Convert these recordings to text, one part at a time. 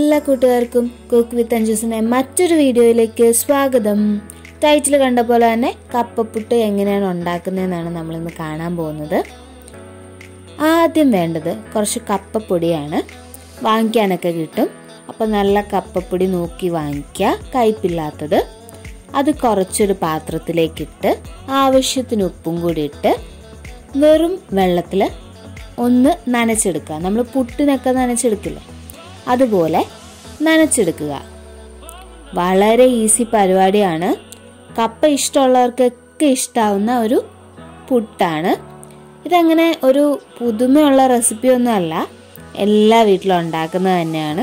എല്ലാ കൂട്ടുകാർക്കും cook with അഞ്ജുസിന്റെ മറ്റൊരു വീഡിയോയിലേക്ക് സ്വാഗതം ടൈറ്റിൽ കണ്ട പോലെ തന്നെ കപ്പപ്പുട്ട് എങ്ങനെയാണ് ഉണ്ടാക്കുന്നതെന്നാണ് നമ്മളിന്ന് കാണാൻ പോകുന്നത് ആദ്യം വേണ്ടത് കുറച്ച് കപ്പപ്പൊടിയാണ് വാങ്ങിക്കാനൊക്കെ കിട്ടും അപ്പോൾ നല്ല കപ്പപ്പൊടി നോക്കി വാങ്ങിക്കുക കയ്പില്ലാത്തത് അത് കുറച്ചൊരു പാത്രത്തിലേക്കിട്ട് ആവശ്യത്തിന് ഉപ്പും കൂടി ഇട്ട് വെറും വെള്ളത്തിൽ ഒന്ന് നനച്ചെടുക്കുക നമ്മൾ പുട്ടിനൊക്കെ നനച്ചെടുക്കില്ലേ അതുപോലെ നനച്ചെടുക്കുക വളരെ ഈസി പരിപാടിയാണ് കപ്പ ഇഷ്ടമുള്ളവർക്കൊക്കെ ഇഷ്ടാവുന്ന ഒരു പുട്ടാണ് ഇതങ്ങനെ ഒരു പുതുമയുള്ള റെസിപ്പി ഒന്നും അല്ല എല്ലാ വീട്ടിലും ഉണ്ടാക്കുന്നത് തന്നെയാണ്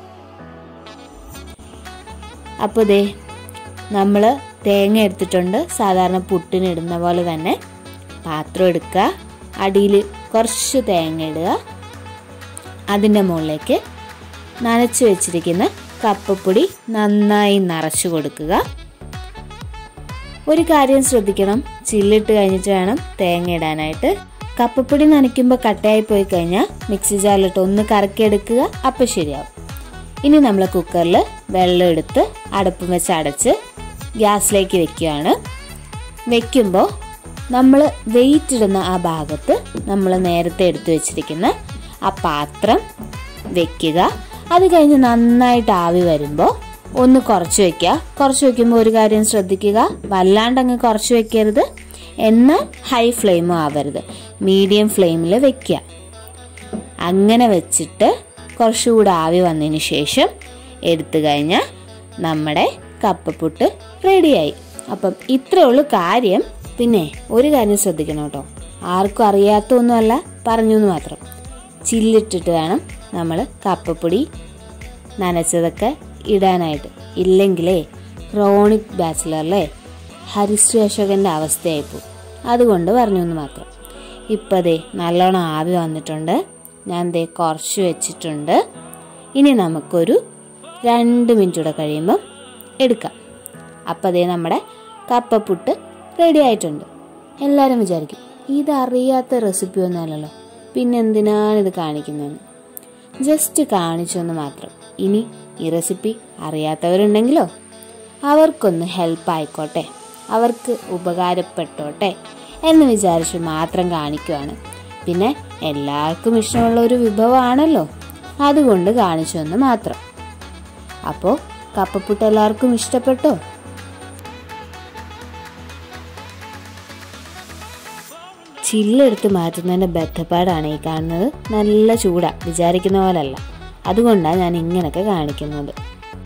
അപ്പോൾ ദേ നമ്മൾ തേങ്ങ എടുത്തിട്ടുണ്ട് സാധാരണ പുട്ടിന് ഇടുന്ന പോലെ തന്നെ പാത്രം എടുക്കുക അടിയിൽ കുറച്ച് തേങ്ങ ഇടുക അതിൻ്റെ മുകളിലേക്ക് നനച്ച് വെച്ചിരിക്കുന്ന കപ്പപ്പൊടി നന്നായി നിറച്ച് കൊടുക്കുക ഒരു കാര്യം ശ്രദ്ധിക്കണം ചില്ലിട്ട് കഴിഞ്ഞിട്ട് വേണം തേങ്ങ ഇടാനായിട്ട് കപ്പപ്പൊടി നനയ്ക്കുമ്പോൾ കട്ടയായി പോയി കഴിഞ്ഞാൽ മിക്സി ജാറിലിട്ട് ഒന്ന് കറക്കിയെടുക്കുക അപ്പം ശരിയാവും ഇനി നമ്മൾ കുക്കറിൽ വെള്ളം എടുത്ത് അടുപ്പ് വെച്ച് അടച്ച് ഗ്യാസിലേക്ക് വെക്കുകയാണ് വെക്കുമ്പോൾ നമ്മൾ വെയിറ്റ് ഇടുന്ന ആ ഭാഗത്ത് നമ്മൾ നേരത്തെ എടുത്തു വെച്ചിരിക്കുന്ന ആ പാത്രം വെക്കുക അത് കഴിഞ്ഞ് നന്നായിട്ട് ആവി വരുമ്പോൾ ഒന്ന് കുറച്ച് വെക്കുക കുറച്ച് വെക്കുമ്പോൾ ഒരു കാര്യം ശ്രദ്ധിക്കുക വല്ലാണ്ട് അങ്ങ് കുറച്ച് വെക്കരുത് എന്നാൽ ഹൈ ഫ്ലെയിമും ആവരുത് മീഡിയം ഫ്ലെയിമിൽ വെക്കുക അങ്ങനെ വെച്ചിട്ട് കുറച്ചുകൂടെ ആവി വന്നതിന് ശേഷം എടുത്തു കഴിഞ്ഞാൽ നമ്മുടെ കപ്പപ്പുട്ട് റെഡിയായി അപ്പം ഇത്രേ ഉള്ളൂ കാര്യം പിന്നെ ഒരു കാര്യം ശ്രദ്ധിക്കണം കേട്ടോ ആർക്കും അറിയാത്തൊന്നുമല്ല പറഞ്ഞു എന്ന് മാത്രം ചില്ലിട്ടിട്ട് വേണം നമ്മൾ കപ്പപ്പൊടി നനച്ചതൊക്കെ ഇടാനായിട്ട് ഇല്ലെങ്കിലേ ക്രോണിക് ബാച്ചിലറിലെ ഹരിശ്വേഷകൻ്റെ അവസ്ഥയായിപ്പോവും അതുകൊണ്ട് പറഞ്ഞു എന്ന് മാത്രം ഇപ്പം ദേ നല്ലോണം ആവി വന്നിട്ടുണ്ട് ഞാൻ ദേ കുറച്ച് വെച്ചിട്ടുണ്ട് ഇനി നമുക്കൊരു രണ്ട് മിനിറ്റ് കൂടെ കഴിയുമ്പം എടുക്കാം അപ്പം ദേ നമ്മുടെ കപ്പപ്പുട്ട് റെഡി ആയിട്ടുണ്ട് എല്ലാവരും വിചാരിക്കും ഇതറിയാത്ത റെസിപ്പി ഒന്നും അല്ലല്ലോ പിന്നെ എന്തിനാണ് ഇത് കാണിക്കുന്നതെന്ന് ജസ്റ്റ് കാണിച്ചെന്ന് മാത്രം ഇനി ഈ റെസിപ്പി അറിയാത്തവരുണ്ടെങ്കിലോ അവർക്കൊന്ന് ഹെൽപ്പ് ആയിക്കോട്ടെ അവർക്ക് ഉപകാരപ്പെട്ടോട്ടെ എന്ന് വിചാരിച്ച് മാത്രം കാണിക്കുവാണ് പിന്നെ എല്ലാവർക്കും ഇഷ്ടമുള്ള ഒരു വിഭവമാണല്ലോ അതുകൊണ്ട് കാണിച്ചു എന്ന് മാത്രം അപ്പോൾ കപ്പപ്പുട്ട് എല്ലാവർക്കും ഇഷ്ടപ്പെട്ടോ ചില്ലെടുത്ത് മാറ്റുന്നതിൻ്റെ ബദ്ധപ്പാടാണ് ഈ കാണുന്നത് നല്ല ചൂടാ വിചാരിക്കുന്ന പോലല്ല അതുകൊണ്ടാണ് ഞാൻ ഇങ്ങനെയൊക്കെ കാണിക്കുന്നത്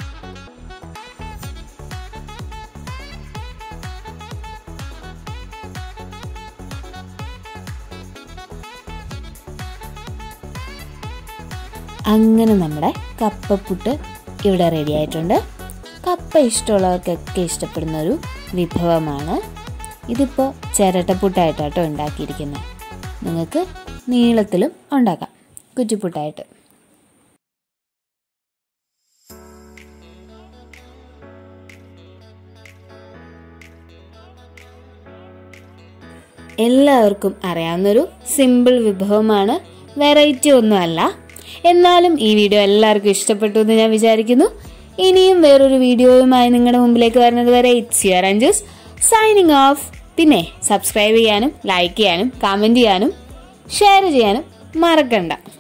അങ്ങനെ നമ്മുടെ കപ്പപ്പുട്ട് ഇവിടെ റെഡി ആയിട്ടുണ്ട് കപ്പ ഇഷ്ടമുള്ളവർക്കൊക്കെ ഇഷ്ടപ്പെടുന്ന ഒരു വിഭവമാണ് ഇതിപ്പോൾ ചിരട്ടപ്പുട്ടായിട്ടാട്ടോ ഉണ്ടാക്കിയിരിക്കുന്നത് നിങ്ങൾക്ക് നീളത്തിലും ഉണ്ടാക്കാം കുറ്റിപ്പുട്ടായിട്ട് എല്ലാവർക്കും അറിയാവുന്നൊരു സിമ്പിൾ വിഭവമാണ് വെറൈറ്റി ഒന്നുമല്ല എന്നാലും ഈ വീഡിയോ എല്ലാവർക്കും ഇഷ്ടപ്പെട്ടു എന്ന് ഞാൻ വിചാരിക്കുന്നു ഇനിയും വേറൊരു വീഡിയോയുമായി നിങ്ങളുടെ മുമ്പിലേക്ക് വരുന്നത് വരെ it's your Anju's signing off പിന്നെ സബ്സ്ക്രൈബ് ചെയ്യാനും ലൈക്ക് ചെയ്യാനും കമൻറ്റ് ചെയ്യാനും ഷെയർ ചെയ്യാനും മറക്കണ്ട